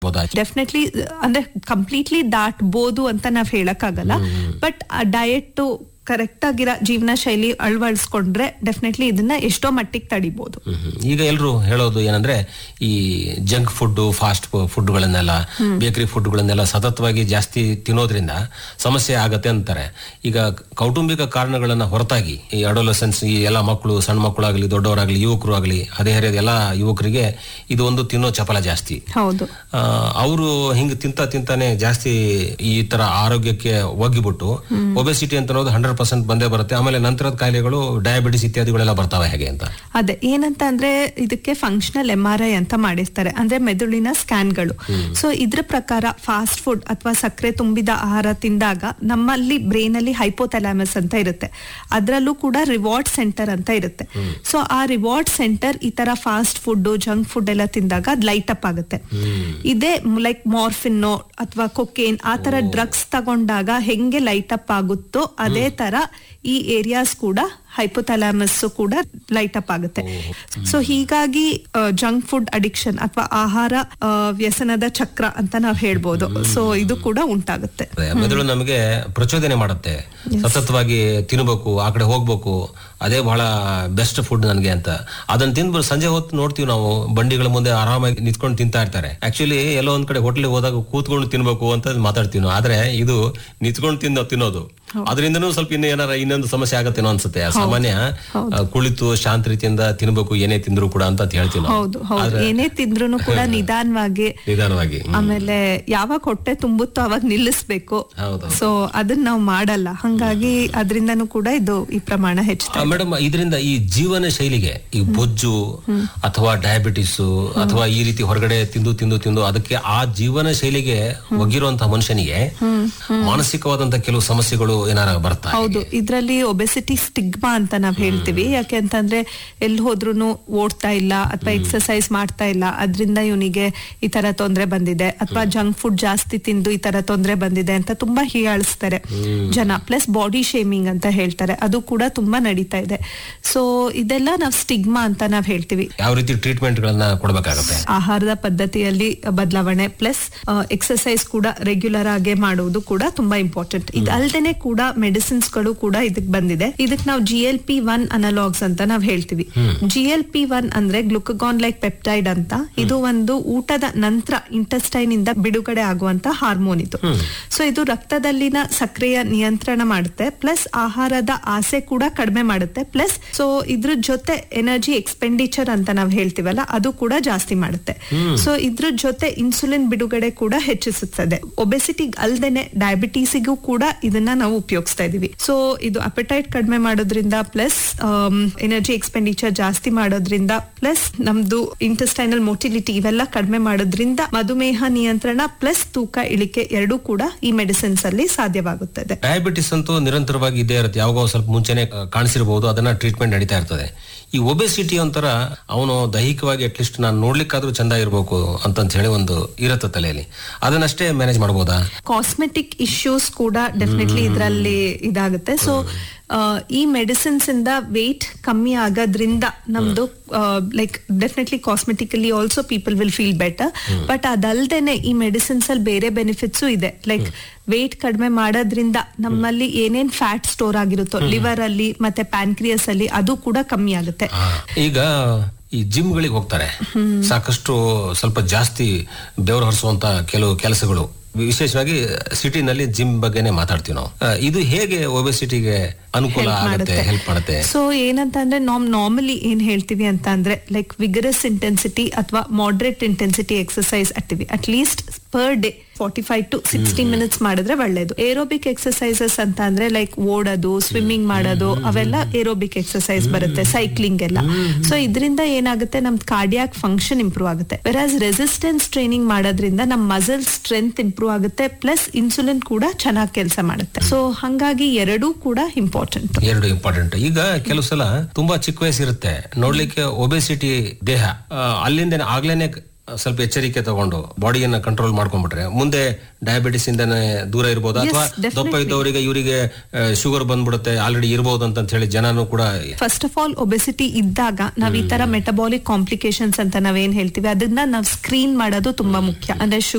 ದಾಟ್ಬೋದಾ definitely ಅಂದ್ರೆ completely ದಾಟ್ಬೋದು ಅಂತ ನಾವ್ ಹೇಳಕ್ಕಾಗಲ್ಲ ಬಟ್ ಡಯಟ್ ಕರೆಕ್ಟ್ ಆಗಿರೋ ಜೀವನ ಶೈಲಿ ಅಳವಡಿಸ್ಕೊಂಡ್ರೆ ಡೆಫಿನೆಟ್ಲಿ ಇದನ್ನ ಎಷ್ಟೋ ಮಟ್ಟಿಗೆ ತಡಿಬಹುದು ಹ್ಮ್. ಈಗ ಎಲ್ಲರೂ ಹೇಳೋದು ಏನಂದ್ರೆ ಈ ಜಂಕ್ ಫುಡ್ ಫಾಸ್ಟ್ ಫುಡ್ಗಳನ್ನೆಲ್ಲ ಬೇಕರಿ ಫುಡ್ಗಳನ್ನೆಲ್ಲ ಸತತವಾಗಿ ಜಾಸ್ತಿ ತಿನ್ನೋದ್ರಿಂದ ಸಮಸ್ಯೆ ಆಗತ್ತೆ ಅಂತಾರೆ ಈಗ ಕೌಟುಂಬಿಕ ಕಾರಣಗಳನ್ನ ಹೊರತಾಗಿ ಈ ಅಡೋಲಸೆನ್ಸ್ ಈ ಎಲ್ಲ ಮಕ್ಕಳು ಸಣ್ಣ ಮಕ್ಕಳಾಗ್ಲಿ ದೊಡ್ಡವರಾಗ್ಲಿ ಯುವಕರು ಆಗಲಿ ಹದಿಹರೆಯದ ಎಲ್ಲ ಯುವಕರಿಗೆ ಇದು ಒಂದು ತಿನ್ನೋ ಚಪಲ ಜಾಸ್ತಿ ಹೌದು ಅವರು ಹಿಂಗ್ ತಿಂತ ತಿಂತಾನೆ ಜಾಸ್ತಿ ಈ ತರ ಆರೋಗ್ಯಕ್ಕೆ ಒಗ್ಗಿಬಿಟ್ಟು ಒಬೆಸಿಟಿ ಅಂತ ಅನ್ನೋದು ಹಂಡ್ರೆಡ್ ಪರ್ಸೆಂಟ್ ಬಂದೇ ಬರುತ್ತೆ ಆಮೇಲೆ ನಂತರದ ಕಾಯಿಲೆಗಳು ಡಯಾಬಿಟಿಸ್ ಇತ್ಯಾದಿಗಳೆಲ್ಲ ಬರ್ತಾವೆ ಹೇಗೆ ಅಂತ ಅದೇ ಏನಂತ ಅಂದ್ರೆ ಇದಕ್ಕೆ ಫಂಕ್ಷನಲ್ ಎಂ ಆರ್ ಐ ಅಂತ ಮಾಡಿರ್ತಾರೆ ಅಂದ್ರೆ ಮೆದುಳಿನ ಸ್ಕ್ಯಾನ್ಗಳು ಸೊ ಇದ್ರ ಪ್ರಕಾರ ಫಾಸ್ಟ್ ಫುಡ್ ಅಥವಾ ಸಕ್ಕರೆ ತುಂಬಿದ ಆಹಾರ ತಿಂದಾಗ ನಮ್ಮಲ್ಲಿ ಬ್ರೈನ್ ಅಲ್ಲಿ ಹೈಪೋಥೆಲಾಮಸ್ ಅಂತ ಇರುತ್ತೆ ಅದರಲ್ಲೂ ಕೂಡ ರಿವಾರ್ಡ್ ಸೆಂಟರ್ ಅಂತ ಇರುತ್ತೆ ಸೊ ಆ ರಿವಾರ್ಡ್ ಸೆಂಟರ್ ಈ ತರ ಫಾಸ್ಟ್ ಫುಡ್ ಜಂಕ್ ಫುಡ್ ಎಲ್ಲ ತಿಂದಾಗ ಅದ್ ಲೈಟ್ ಅಪ್ ಆಗುತ್ತೆ ಇದೇ ಲೈಕ್ ಮಾರ್ಫಿನ್ನೋ ಅಥವಾ ಕೊಕೇನ್ ಆ ತರ ಡ್ರಗ್ಸ್ ತಗೊಂಡಾಗ ಹೆಂಗೆ ಲೈಟ್ ಅಪ್ ಆಗುತ್ತೋ ಅದೇ ತರ ಈ ಏರಿಯಾಸ್ ಕೂಡ ಹೈಪೋಥಾಲಾಮಸ್ ಕೂಡ ಲೈಟ್ ಅಪ್ ಆಗುತ್ತೆ ಸೊ ಹೀಗಾಗಿ ಜಂಕ್ ಫುಡ್ ಅಡಿಕ್ಷನ್ ಅಥವಾ ಆಹಾರ ಆ, ವ್ಯಸನದ ಚಕ್ರ ಅಂತ ನಾವ್ ಹೇಳ್ಬೋದು ಸೊ ಇದು ಕೂಡ ಉಂಟಾಗುತ್ತೆ ಮೆದುಳು ನಮಗೆ ಪ್ರಚೋದನೆ ಮಾಡುತ್ತೆ ಸತತವಾಗಿ ತಿನ್ಬೇಕು ಆ ಕಡೆ ಹೋಗ್ಬೇಕು ಅದೇ ಬಹಳ ಬೆಸ್ಟ್ ಫುಡ್ ನನಗೆ ಅಂತ ಅದನ್ನ ತಿಂದ್ಬಿಟ್ಟು ಸಂಜೆ ಹೊತ್ತು ನೋಡ್ತೀವಿ ನಾವು ಬಂಡಿಗಳ ಮುಂದೆ ಆರಾಮಾಗಿ ನಿಂತ್ಕೊಂಡು ತಿಂತಾ ಇರ್ತಾರೆ ಆಕ್ಚುಲಿ ಎಲ್ಲೋ ಒಂದ್ ಕಡೆ ಹೋಟ್ಲಿಗೆ ಹೋದಾಗ ಕೂತ್ಕೊಂಡು ತಿನ್ಬೇಕು ಅಂತ ಮಾತಾಡ್ತೀವಿ ನಾವು ಆದ್ರೆ ಇದು ನಿಂತ್ಕೊಂಡು ತಿನ್ನೋ ತಿನ್ನೋದು ಅದರಿಂದನೂ ಸ್ವಲ್ಪ ಇನ್ನು ಏನಾರ ಇನ್ನೊಂದು ಸಮಸ್ಯೆ ಆಗತ್ತೇನೋ ಅನ್ಸುತ್ತೆ ಸಾಮಾನ್ಯ ಆ, ಕುಳಿತು ಶಾಂತ ರೀತಿಯಿಂದ ತಿನ್ಬೇಕು ಏನೇ ತಿಂದ್ರು ಕೂಡ ಅಂತ ಹೇಳ್ತೀವಿ ನಾವು ಹೌದು ಹೌದು ಏನೇ ತಿಂದ್ರು ಕೂಡ ನಿಧಾನವಾಗಿ ನಿಧಾನವಾಗಿ ಆಮೇಲೆ ಯಾವಾಗ ಹೊಟ್ಟೆ ತುಂಬುತ್ತೋ ಅವಾಗ ನಿಲ್ಲಿಸ್ಬೇಕು ಹೌದು ಸೊ ಅದನ್ನ ನಾವು ಮಾಡಲ್ಲ ಹಂಗಾಗಿ ಅದರಿಂದನೂ ಕೂಡ ಇದು ಈ ಪ್ರಮಾಣ ಹೆಚ್ಚುತ್ತೆ ಮೇಡಮ್ ಇದರಿಂದ ಈ ಜೀವನ ಶೈಲಿಗೆ ಈ ಬೊಜ್ಜು ಅಥವಾ ಡಯಾಬಿಟಿಸ್ ಅಥವಾ ಈ ರೀತಿ ಹೊರಗಡೆ ತಿಂದು ತಿಂದು ತಿಂದು ಅದಕ್ಕೆ ಆ ಜೀವನ ಶೈಲಿಗೆ ಒಗ್ಗಿರುವಂತಹ ಮನುಷ್ಯನಿಗೆ ಮಾನಸಿಕವಾದಂತ ಕೆಲವು ಸಮಸ್ಯೆಗಳು ಏನಾರ ಬರ್ತಾ ಹೌದು ಇದ್ರಲ್ಲಿ ಒಬೆಸಿಟಿ ಸ್ಟಿಗ್ಮಾ ಅಂತ ನಾವ್ ಹೇಳ್ತೀವಿ ಯಾಕೆ ಅಂತಂದ್ರೆ ಎಲ್ಲಿ ಹೋದ್ರೂ ಓಡ್ತಾ ಇಲ್ಲ ಅಥವಾ ಎಕ್ಸರ್ಸೈಸ್ ಮಾಡ್ತಾ ಇಲ್ಲ ಅದ್ರಿಂದ ಇವನಿಗೆ ಈ ತರ ತೊಂದ್ರೆ ಬಂದಿದೆ ಅಥವಾ ಜಂಕ್ ಫುಡ್ ಜಾಸ್ತಿ ತಿಂದು ಈ ತರ ತೊಂದ್ರೆ ಬಂದಿದೆ ಅಂತ ತುಂಬಾ ಹೀಯಾಳಿಸ್ತಾರೆ ಜನ ಪ್ಲಸ್ ಬಾಡಿ ಶೇಮಿಂಗ್ ಅಂತ ಹೇಳ್ತಾರೆ ಅದು ಕೂಡ ತುಂಬಾ ನಡೀತಾ ಇದೆ ಸೊ ಇದೆಲ್ಲ ನಾವ್ ಸ್ಟಿಗ್ಮಾ ಅಂತ ನಾವ್ ಹೇಳ್ತೀವಿ ಯಾವ ರೀತಿ ಟ್ರೀಟ್ಮೆಂಟ್ ಗಳನ್ನ ಕೊಡ್ಬೇಕಾಗತ್ತೆ ಆಹಾರದ ಪದ್ಧತಿಯಲ್ಲಿ ಬದಲಾವಣೆ ಪ್ಲಸ್ ಎಕ್ಸರ್ಸೈಸ್ ಕೂಡ ರೆಗ್ಯುಲರ್ ಆಗಿ ಮಾಡುವುದು ಕೂಡ ತುಂಬಾ ಇಂಪಾರ್ಟೆಂಟ್ ಇದಲ್ದೇನೆ ಕೂಡ ಮೆಡಿಸಿನ್ಸ್ ಗಳು ಕೂಡ ಇದಕ್ ಬಂದಿದೆ ಇದಕ್ ನಾವು G L P one analogues ಅಂತ ನಾವ್ ಹೇಳ್ತೀವಿ ಜಿ ಎಲ್ ಪಿ ಒನ್ ಅಂದ್ರೆ ಗ್ಲುಕಗಾನ್ ಲೈಕ್ ಪೆಪ್ಟೈಡ್ ಅಂತ ಇದು ಒಂದು ಊಟದ ನಂತರ ಇಂಟೆಸ್ಟೈನ್ ಇಂದ ಬಿಡುಗಡೆ ಆಗುವಂತ ಹಾರ್ಮೋನ್ ಇದು ಸೊ ಇದು ರಕ್ತದಲ್ಲಿನ ಸಕ್ರಿಯ ನಿಯಂತ್ರಣ ಮಾಡುತ್ತೆ ಪ್ಲಸ್ ಆಹಾರದ ಆಸೆ ಕೂಡ ಕಡಿಮೆ ಮಾಡುತ್ತೆ ಪ್ಲಸ್ ಸೊ ಇದ್ರ ಜೊತೆ ಎನರ್ಜಿ ಎಕ್ಸ್ಪೆಂಡಿಚರ್ ಅಂತ ನಾವ್ ಹೇಳ್ತೀವಲ್ಲ ಅದು ಕೂಡ ಜಾಸ್ತಿ ಮಾಡುತ್ತೆ ಸೊ ಇದ್ರ ಜೊತೆ ಇನ್ಸುಲಿನ್ ಬಿಡುಗಡೆ ಕೂಡ ಹೆಚ್ಚಿಸುತ್ತದೆ ಒಬೆಸಿಟಿ ಅಲ್ದೇನೆ ಡಯಾಬಿಟೀಸಿಗೂ ಕೂಡ ಇದನ್ನ ನಾವು ಉಪಯೋಗಿಸ್ತಾ ಇದೀವಿ ಸೊ ಇದು ಅಪೆಟೈಟ್ ಕಡಿಮೆ ಮಾಡೋದ್ರಿಂದ ಪ್ಲಸ್ ಎನರ್ಜಿ ಎಕ್ಸ್ಪೆಂಡಿಚರ್ ಜಾಸ್ತಿ ಮಾಡೋದ್ರಿಂದ ಪ್ಲಸ್ ನಮ್ದು ಇಂಟೆಸ್ಟೈನಲ್ ಮೊಟಿಲಿಟಿ ಇವೆಲ್ಲ ಕಡಿಮೆ ಮಾಡೋದ್ರಿಂದ ಮಧುಮೇಹ ನಿಯಂತ್ರಣ ಪ್ಲಸ್ ತೂಕ ಇಳಿಕೆ ಎರಡೂ ಕೂಡ ಈ ಮೆಡಿಸಿನ್ಸ್ ಅಲ್ಲಿ ಸಾಧ್ಯವಾಗುತ್ತದೆ ಡಯಾಬಿಟಿಸ್ ಅಂತೂ ನಿರಂತರವಾಗಿ ಇದ್ದೇ ಇರುತ್ತೆ ಯಾವಾಗ ಒಂದ್ ಸ್ವಲ್ಪ ಮುಂಚೆನೆ ಆ, ಕಾಣಿಸಿರ್ಬೋದು ಅದನ್ನ ಟ್ರೀಟ್ಮೆಂಟ್ ನಡೀತಾ ಇರ್ತದೆ ಈ ಒಬೆಸಿಟಿ ಒಂಥರ ಅವನು ದೈಹಿಕವಾಗಿ ಅಟ್ಲೀಸ್ಟ್ ನಾನು ನೋಡ್ಲಿಕ್ಕಾದ್ರೂ ಚಂದ ಇರಬೇಕು ಅಂತಂತ ಹೇಳಿ ಒಂದು ಇರತ್ತೆ ತಲೆಯಲ್ಲಿ ಅದನ್ನಷ್ಟೇ ಮ್ಯಾನೇಜ್ ಮಾಡ್ಬೋದಾ ಕಾಸ್ಮೆಟಿಕ್ ಇಶ್ಯೂಸ್ ಕೂಡ ಡೆಫಿನೆಟ್ಲಿ ಇದರಲ್ಲಿ ಇದಾಗುತ್ತೆ ಸೊ ಈ ಮೆಡಿಸಿನ್ಸ್ ಇಂದ ವೇಟ್ ಕಮ್ಮಿ ಆಗೋದ್ರಿಂದ ನಮ್ದು like definitely cosmetically also people will feel better but ಅದಲ್ದೇನೆ ಈ ಮೆಡಿಸಿನ್ಸ್ ಅಲ್ಲಿ ಬೇರೆ ಬೆನಿಫಿಟ್ಸು ಇದೆ ಲೈಕ್ ವೇಟ್ ಕಡಿಮೆ ಮಾಡೋದ್ರಿಂದ ನಮ್ಮಲ್ಲಿ ಏನೇನ್ ಫ್ಯಾಟ್ ಸ್ಟೋರ್ ಆಗಿರುತ್ತೋ ಲಿವರ್ ಅಲ್ಲಿ ಮತ್ತೆ ಪ್ಯಾನ್ಕ್ರಿಯಸ್ ಅಲ್ಲಿ ಅದು ಕೂಡ ಕಮ್ಮಿ ಆಗುತ್ತೆ ಆ, ಈಗ ಈ ಜಿಮ್ ಗಳಿಗೆ ಹೋಗ್ತಾರೆ ಸಾಕಷ್ಟು ಸ್ವಲ್ಪ ಜಾಸ್ತಿ ಬೆವರು ಹರಿಸುವಂತ ಕೆಲವು ಕೆಲಸಗಳು ವಿಶೇಷವಾಗಿ ಸಿಟಿನಲ್ಲಿ ಜಿಮ್ ಬಗ್ಗೆನೇ ಮಾತಾಡ್ತೀವಿ ನಾವು ಆ, ಇದು ಹೇಗೆ ಒಬೆಸಿಟಿಗೆ ಅನುಕೂಲ ಆಗುತ್ತೆ ಹೆಲ್ಪ್ ಮಾಡುತ್ತೆ ಸೊ ಏನಂತ ಅಂದ್ರೆ ನಾವ್ ನಾರ್ಮಲಿ ಏನ್ ಹೇಳ್ತೀವಿ ಅಂತ ಅಂದ್ರೆ ಲೈಕ್ ವಿಗರಸ್ ಇಂಟೆನ್ಸಿಟಿ ಅಥವಾ ಮಾಡ್ರೇಟ್ ಇಂಟೆನ್ಸಿಟಿ ಎಕ್ಸರ್ಸೈಸ್ ಆಗ್ತೀವಿ at least per day forty five to sixty minutes ಮಾಡಿದ್ರೆ ಒಳ್ಳೇದು ಏರೋಬಿಕ್ ಎಕ್ಸರ್ಸೈಸಸ್ ಅಂತ ಅಂದ್ರೆ ಲೈಕ್ ಓಡೋದು ಸ್ವಿಮ್ಮಿಂಗ್ ಮಾಡೋದು ಅವೆಲ್ಲ ಏರೋಬಿಕ್ ಎಕ್ಸರ್ಸೈಸ್ ಬರುತ್ತೆ ಸೈಕ್ಲಿಂಗ್ ಎಲ್ಲ ಸೊ ಇದರಿಂದ ಏನಾಗುತ್ತೆ ನಮ್ ಕಾರ್ಡಿಯಾಕ್ ಫಂಕ್ಷನ್ ಇಂಪ್ರೂವ್ ಆಗುತ್ತೆ ವೆರಾಸ್ ರೆಸಿಸ್ಟೆನ್ಸ್ ಟ್ರೈನಿಂಗ್ ಮಾಡೋದ್ರಿಂದ ನಮ್ ಮಸಲ್ ಸ್ಟ್ರೆಂತ್ ಇಂಪ್ರೂವ್ ಆಗುತ್ತೆ ಪ್ಲಸ್ ಇನ್ಸುಲಿನ್ ಕೂಡ ಚೆನ್ನಾಗಿ ಕೆಲಸ ಮಾಡುತ್ತೆ ಸೊ ಹಂಗಾಗಿ ಎರಡೂ ಕೂಡ ಇಂಪಾರ್ಟೆಂಟ್ ಎರಡು ಇಂಪಾರ್ಟೆಂಟ್ ಈಗ ಕೆಲವು ಸಲ ತುಂಬಾ ಚಿಕ್ಕ ವಯಸ್ಸಿರುತ್ತೆ ನೋಡ್ಲಿಕ್ಕೆ ಒಬೆಸಿಟಿ ದೇಹ ಆ, ಅಲ್ಲಿಂದ ಆಗ್ಲೇನೆ ಸ್ವಲ್ಪ ಎಚ್ಚರಿಕೆ ತಗೊಂಡು ಬಾಡಿಯನ್ನ ಕಂಟ್ರೋಲ್ ಮಾಡ್ಕೊಂಡ್ಬಿಟ್ರೆ ಮುಂದೆ ಡಯಾಬಿಟಿಸ್ ಇಂದನೇ ದೂರ ಇರ್ಬೋದು ಅಥವಾ ದಪ್ಪ ಇದ್ದವರಿಗೆ ಇವರಿಗೆ ಶುಗರ್ ಬಂದ್ಬಿಡುತ್ತೆ ಆಲ್ರೆಡಿ ಇರ್ಬೋದು ಅಂತ ಹೇಳಿ ಜನನು ಕೂಡ ಫಸ್ಟ್ ಆಫ್ ಆಲ್ ಒಬೆಸಿಟಿ ಇದ್ದಾಗ ನಾವ್ ಈ ತರ ಮೆಟಬಾಲಿಕ್ ಕಾಂಪ್ಲಿಕೇಶನ್ಸ್ ಅಂತ ನಾವೇನ್ ಹೇಳ್ತೀವಿ ಅದನ್ನ ನಾವ್ ಸ್ಕ್ರೀನ್ ಮಾಡೋದು ತುಂಬಾ ಮುಖ್ಯ ಅಂದ್ರೆ